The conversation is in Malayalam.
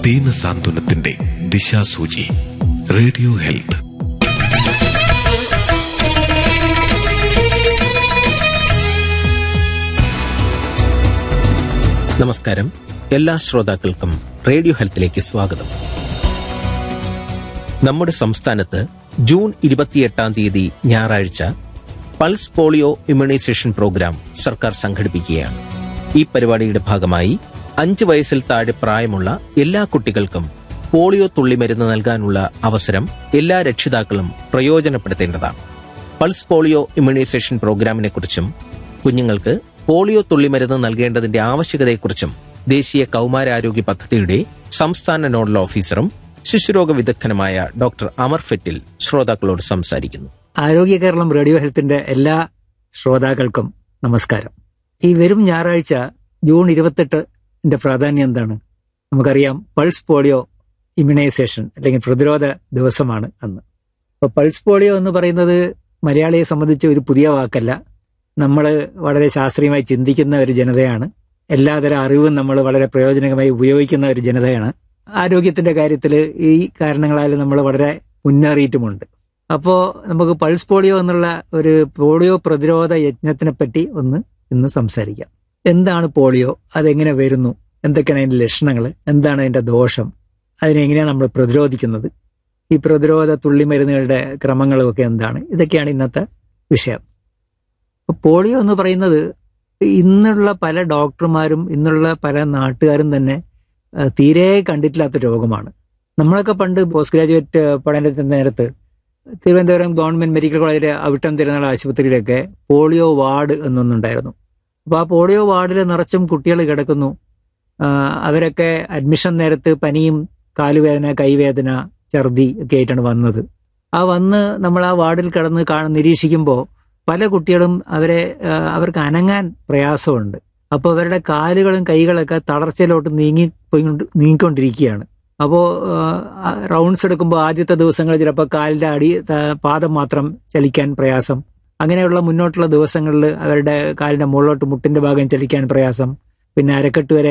ദീന സാന്ത്വനത്തിന്റെ ദിശാസൂചി റേഡിയോ ഹെൽത്ത് നമസ്കാരം എല്ലാ ശ്രോതാക്കൾക്കും റേഡിയോ ഹെൽത്തിലേക്ക് സ്വാഗതം നമ്മുടെ സംസ്ഥാനത്ത് ജൂൺ ഇരുപത്തിയെട്ടാം തീയതി ഞായറാഴ്ച പൾസ് പോളിയോ ഇമ്മ്യൂണൈസേഷൻ പ്രോഗ്രാം സർക്കാർ സംഘടിപ്പിക്കുകയാണ് ഈ പരിപാടിയുടെ ഭാഗമായി അഞ്ച് വയസ്സിൽ താഴെ പ്രായമുള്ള എല്ലാ കുട്ടികൾക്കും പോളിയോ തുള്ളിമരുന്ന് നൽകാനുള്ള അവസരം എല്ലാ രക്ഷിതാക്കളും പ്രയോജനപ്പെടുത്തേണ്ടതാണ് പൾസ് പോളിയോ ഇമ്മ്യൂണൈസേഷൻ പ്രോഗ്രാമിനെ കുറിച്ചും കുഞ്ഞുങ്ങൾക്ക് പോളിയോ തുള്ളിമരുന്ന് നൽകേണ്ടതിന്റെ ആവശ്യകതയെക്കുറിച്ചും ദേശീയ കൗമാരാരോഗ്യ പദ്ധതിയുടെ സംസ്ഥാന നോഡൽ ഓഫീസറും ശിശുരോഗ വിദഗ്ധനുമായ ഡോക്ടർ അമർ ഫെറ്റിൽ ശ്രോതാക്കളോട് സംസാരിക്കുന്നു ആരോഗ്യ കേരളം റേഡിയോ ഹെൽത്തിന്റെ എല്ലാ ശ്രോതാക്കൾക്കും നമസ്കാരം ഈ വരും ഞായറാഴ്ച ജൂൺ ഇരുപത്തെട്ടിന്റെ പ്രാധാന്യം എന്താണ് നമുക്കറിയാം പൾസ് പോളിയോ ഇമ്മ്യൂണൈസേഷൻ അല്ലെങ്കിൽ പ്രതിരോധ ദിവസമാണ് അന്ന് അപ്പോൾ പൾസ് പോളിയോ എന്ന് പറയുന്നത് മലയാളിയെ സംബന്ധിച്ച് ഒരു പുതിയ വാക്കല്ല നമ്മൾ വളരെ ശാസ്ത്രീയമായി ചിന്തിക്കുന്ന ഒരു ജനതയാണ് എല്ലാതരം അറിവും നമ്മൾ വളരെ പ്രയോജനകമായി ഉപയോഗിക്കുന്ന ഒരു ജനതയാണ് ആരോഗ്യത്തിന്റെ കാര്യത്തിൽ ഈ കാരണങ്ങളാൽ നമ്മൾ വളരെ മുന്നേറിയിട്ടുമുണ്ട് അപ്പോൾ നമുക്ക് പൾസ് പോളിയോ എന്നുള്ള ഒരു പോളിയോ പ്രതിരോധ യജ്ഞത്തിനെ പറ്റി ഒന്ന് ഇന്ന് സംസാരിക്കാം എന്താണ് പോളിയോ അതെങ്ങനെ വരുന്നു എന്തൊക്കെയാണ് അതിന്റെ ലക്ഷണങ്ങൾ എന്താണ് അതിന്റെ ദോഷം അതിനെങ്ങനെയാണ് നമ്മൾ പ്രതിരോധിക്കുന്നത് ഈ പ്രതിരോധ തുള്ളിമരുന്നുകളുടെ ക്രമങ്ങളും ഒക്കെ എന്താണ് ഇതൊക്കെയാണ് ഇന്നത്തെ വിഷയം അപ്പോൾ പോളിയോ എന്ന് പറയുന്നത് ഇന്നുള്ള പല ഡോക്ടർമാരും ഇന്നുള്ള പല നാട്ടുകാരും തന്നെ ആ, തീരെ കണ്ടിട്ടില്ലാത്ത രോഗമാണ് നമ്മളൊക്കെ പണ്ട് പോസ്റ്റ് ഗ്രാജുവേറ്റ് പഠനത്തിന്റെ നേരത്ത് തിരുവനന്തപുരം ഗവൺമെന്റ് മെഡിക്കൽ കോളേജിലെ അവിട്ടം തിരുനാൾ ആശുപത്രിയിലൊക്കെ പോളിയോ വാർഡ് എന്നൊന്നുണ്ടായിരുന്നു അപ്പോൾ ആ പോളിയോ വാർഡിൽ നിറച്ചും കുട്ടികൾ കിടക്കുന്നു ആ, അവരൊക്കെ അഡ്മിഷൻ നേരത്ത് പനിയും കാലുവേദന കൈവേദന ഛർദി ഒക്കെ ആയിട്ടാണ് വന്നത് ആ വന്ന് നമ്മൾ ആ വാർഡിൽ കിടന്ന് കാണ നിരീക്ഷിക്കുമ്പോൾ പല കുട്ടികളും അവരെ ആ, അവർക്ക് അനങ്ങാൻ പ്രയാസമുണ്ട് അപ്പോൾ അവരുടെ കാലുകളും കൈകളൊക്കെ തളർച്ചയിലോട്ട് നീങ്ങി പോയിക്കൊണ്ട് നീങ്ങിക്കൊണ്ടിരിക്കുകയാണ് അപ്പോൾ റൗണ്ട്സ് എടുക്കുമ്പോൾ ആദ്യത്തെ ദിവസങ്ങളിൽ ചിലപ്പോൾ കാലിന്റെ അടി ത- പാദം മാത്രം ചലിക്കാൻ പ്രയാസം അങ്ങനെയുള്ള മുന്നോട്ടുള്ള ദിവസങ്ങളിൽ അവരുടെ കാലിന്റെ മുകളിലോട്ട് മുട്ടിന്റെ ഭാഗം ചലിക്കാൻ പ്രയാസം പിന്നെ അരക്കെട്ട് വരെ